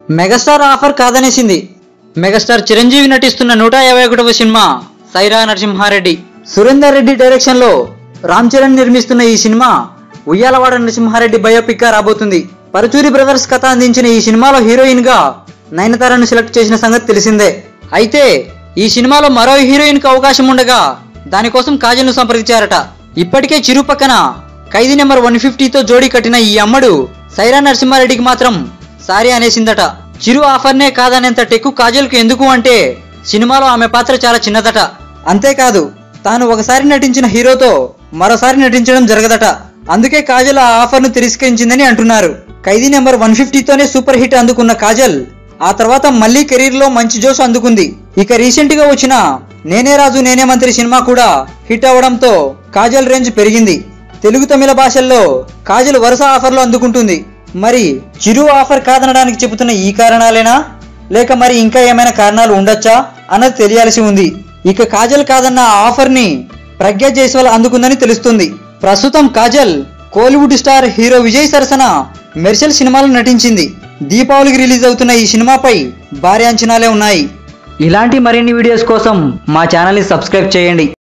megastar offer కాదనేసింది megastar Chiranjeevi నటిస్తున్న నూట యాభై ఒకటవ సినిమా సైరా నరసింహారెడ్డి సురేందర్ రెడ్డి డైరెక్షన్ లో రామ్ చరణ్ నిర్మిస్తున్న ఈ సినిమా ఉయ్యాలవాడ నరసింహారెడ్డి బయోపిక్ గా రాబోతుంది పరుచూరి బ్రదర్స్ కథ అందించిన ఈ సినిమాలో హీరోయిన్ గా నయనతారను సెలెక్ట్ చేసిన సంగతి తెలిసిందే అయితే ఈ సినిమాలో మరో హీరోయిన్ కు అవకాశం ఉండగా దానికోసం కాజల్ ను సంప్రదించారట ఇప్పటికే చిరు పక్కన ఖైదీ నెంబర్ వన్ ఫిఫ్టీతో జోడీ కట్టిన ఈ అమ్మడు సైరా నరసింహారెడ్డికి మాత్రం సారీ అనేసిందట చిరు ఆఫర్నే కాదనేంత టెక్కు కాజల్కు ఎందుకు అంటే సినిమాలో ఆమె పాత్ర చాలా చిన్నదట అంతేకాదు తాను ఒకసారి నటించిన హీరోతో మరోసారి నటించడం జరగదట అందుకే కాజల్ ఆ ఆఫర్ను తిరస్కరించిందని అంటున్నారు ఖైదీ నెంబర్ వన్ ఫిఫ్టీతోనే సూపర్ హిట్ అందుకున్న కాజల్ ఆ తర్వాత మళ్ళీ కెరీర్ లో మంచి జోష్ అందుకుంది ఇక రీసెంట్ గా వచ్చిన నేనే రాజు నేనే మంత్రి సినిమా కూడా హిట్ అవడంతో కాజల్ రేంజ్ పెరిగింది తెలుగు తమిళ భాషల్లో కాజల్ వరుస ఆఫర్లు అందుకుంటుంది మరి చిరు ఆఫర్ కాదనడానికి చెబుతున్న ఈ కారణాలేనా లేక మరి ఇంకా ఏమైనా కారణాలు ఉండొచ్చా అన్నది తెలియాల్సి ఉంది ఇక కాజల్ కాదన్న ఆ ఆఫర్ ని ప్రజ్ఞ జైస్వాల్ అందుకుందని తెలుస్తుంది ప్రస్తుతం కాజల్ కోలీవుడ్ స్టార్ హీరో విజయ్ సరసన మెర్షల్ సినిమాలో నటించింది దీపావళికి రిలీజ్ అవుతున్న ఈ సినిమాపై భారీ అంచనాలే ఉన్నాయి ఇలాంటి మరిన్ని వీడియోస్ కోసం మా ఛానల్ని సబ్స్క్రైబ్ చేయండి